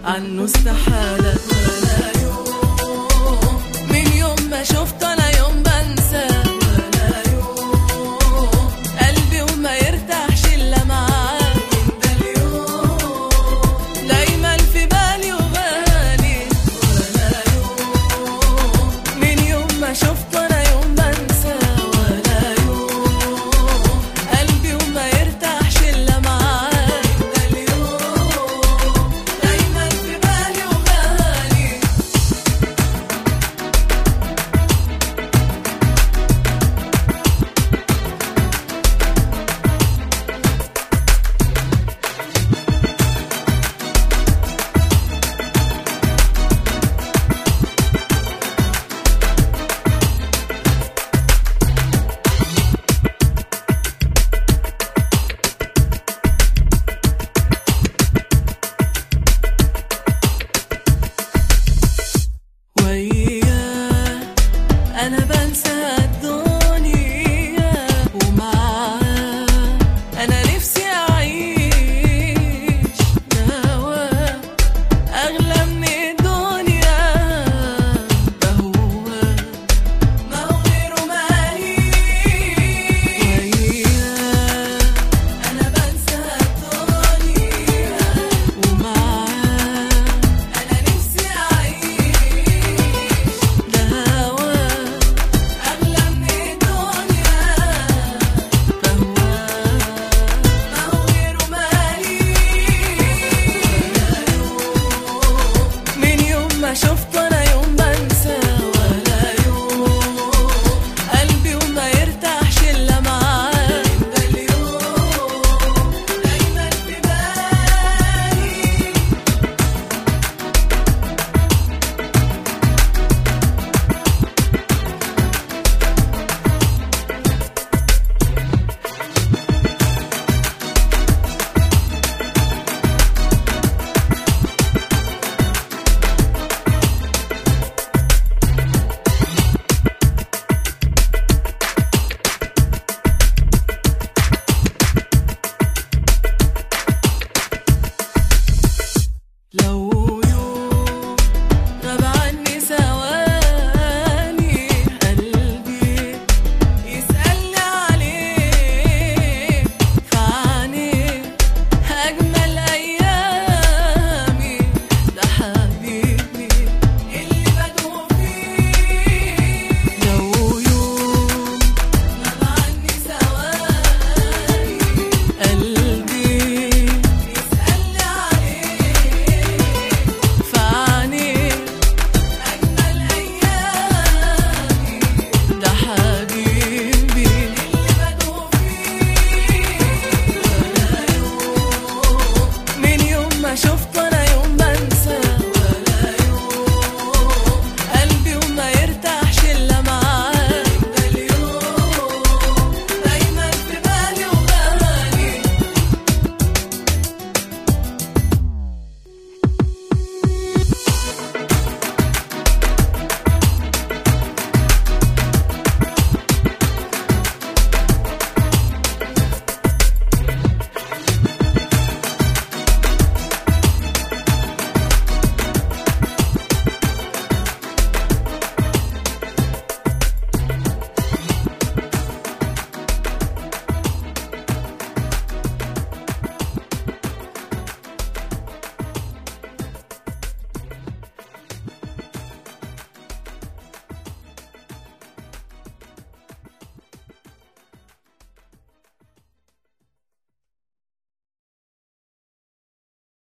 عنه استحالة ولا يوم من يوم ما شفته أنا يوم بنسى ولا يوم قلبي وما يرتاحش إلا معاه من ده اليوم دايما في بالي وغالي ولا يوم من يوم ما شفته أنا يوم بنسى ولا يوم قلبي وما يرتاحش إلا معاه من ده اليوم دايما في بالي وغالي وياه انا بنسى الدنيا ومعاه انا نفسي اعيش نواه اغلى من الدنيا ده هو ما هو غيره ماليش وياه انا بنسى الدنيا ومعاه انا نفسي اعيش ده هواه اغلى من الدنيا فهواه ما هو غيره ماليش من يوم ما شفته انا يوم بنسى ولا يوم قلبي وما يرتاحش الا معاه ده اليوم دايما في بالي لو يوم غاب عني ثواني قلبي يسألني عليك في عينيك أجمل أيامي ده حبيبي